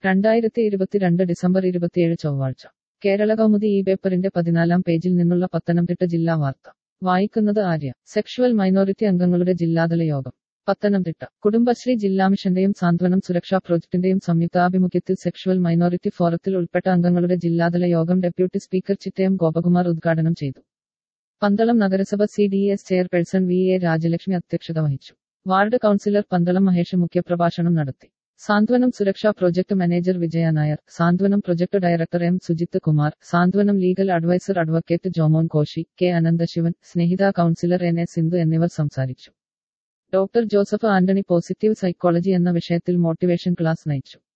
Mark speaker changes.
Speaker 1: രണ്ടായിരത്തി ഇരുപത്തിരണ്ട് ഡിസംബർ ഇരുപത്തിയേഴ് ചൊവ്വാഴ്ച കേരള കൗമുദി ഈ പേപ്പറിന്റെ പതിനാലാം പേജിൽ നിന്നുള്ള പത്തനംതിട്ട ജില്ലാ വാർത്ത വായിക്കുന്നത് ആര്യ സെക്ഷുവൽ മൈനോറിറ്റി അംഗങ്ങളുടെ ജില്ലാതല യോഗം പത്തനംതിട്ട കുടുംബശ്രീ ജില്ലാ മിഷന്റെയും സാന്ത്വനം സുരക്ഷാ പ്രോജക്ടിന്റെയും സംയുക്താഭിമുഖ്യത്തിൽ സെക്ഷുവൽ മൈനോറിറ്റി ഫോറത്തിൽ ഉൾപ്പെട്ട അംഗങ്ങളുടെ ജില്ലാതല യോഗം ഡെപ്യൂട്ടി സ്പീക്കർ ചിറ്റയം ഗോപകുമാർ ഉദ്ഘാടനം ചെയ്തു പന്തളം നഗരസഭ C D S chairperson V A Rajalakshmi അധ്യക്ഷത വഹിച്ചു വാർഡ് കൌൺസിലർ പന്തളം മഹേഷ് മുഖ്യപ്രഭാഷണം നടത്തി Santhwanam Suraksha project manager Vijaya Nair Santhwanam project director M Sujith Kumar Santhwanam legal adviser advocate Jomon Koshy K Ananthasivan Snehitha counsellor N A Sindhu എന്നിവർ സംസാരിച്ചു doctor Joseph Antony positive psychology എന്ന വിഷയത്തിൽ മോട്ടിവേഷൻ ക്ലാസ് നയിച്ചു